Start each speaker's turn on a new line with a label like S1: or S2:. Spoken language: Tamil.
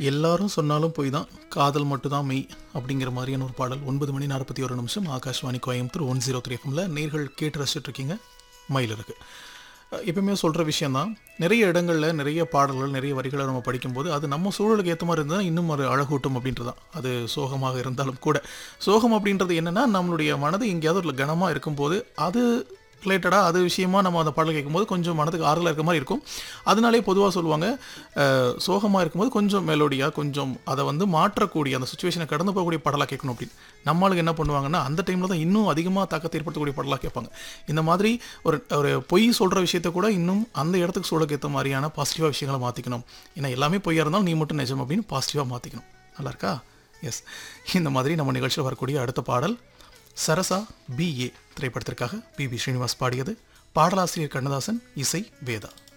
S1: எல்லாரும் சொன்னாலும் போய் தான் காதல் மட்டும்தான் மெய் அப்படிங்கிற மாதிரியான ஒரு பாடல் ஒன்பது மணி நாற்பத்தி ஒரு நிமிஷம் Akashvani Coimbatore one zero three எஃப்எம்ல நேர்கள் கேட்டு ரசிச்சுட்டு இருக்கீங்க மயில் இருக்கு அஹ் எப்பவுமே சொல்கிற விஷயந்தான் நிறைய இடங்களில் நிறைய பாடல்கள் நிறைய வரிகளை நம்ம படிக்கும்போது அது நம்ம சூழலுக்கு ஏற்ற மாதிரி இருந்தால் இன்னும் ஒரு அழகூட்டும் அப்படின்றது தான் அது சோகமாக இருந்தாலும் கூட சோகம் அப்படின்றது என்னென்னா நம்மளுடைய மனது எங்கேயாவது ஒரு கனமாக இருக்கும்போது அது ரிலேட்டடாக அது விஷயமா நம்ம அந்த பாடல் கேட்கும்போது கொஞ்சம் மனதுக்கு ஆறுதலாக இருக்க மாதிரி இருக்கும் அதனாலே பொதுவாக சொல்லுவாங்க சோகமாக இருக்கும்போது கொஞ்சம் மெலோடியாக கொஞ்சம் அதை வந்து மாற்றக்கூடிய அந்த சுச்சுவேஷனை கடந்து போகக்கூடிய பாடலாக கேட்கணும் அப்படின்னு நம்மளுக்கு என்ன பண்ணுவாங்கன்னா அந்த டைமில் தான் இன்னும் அதிகமாக தாக்கத்தை ஏற்படுத்தக்கூடிய பாடலாக கேட்பாங்க இந்த மாதிரி ஒரு ஒரு பொய் சொல்கிற விஷயத்த கூட இன்னும் அந்த இடத்துக்கு சூழலுக்கு ஏற்ற மாதிரியான பாசிட்டிவாக விஷயங்களை மாற்றிக்கணும் ஏன்னா எல்லாமே பொய்யா இருந்தாலும் நீ மட்டும் நிஜம் அப்படின்னு பாசிட்டிவாக மாற்றிக்கணும் நல்லா இருக்கா எஸ் இந்த மாதிரி நம்ம நிகழ்ச்சியில் வரக்கூடிய அடுத்த பாடல் சரசா பிஏ திரைப்படத்திற்காக பி பி ஸ்ரீனிவாஸ் பாடியது பாடலாசிரியர் கண்ணதாசன் இசை வேதா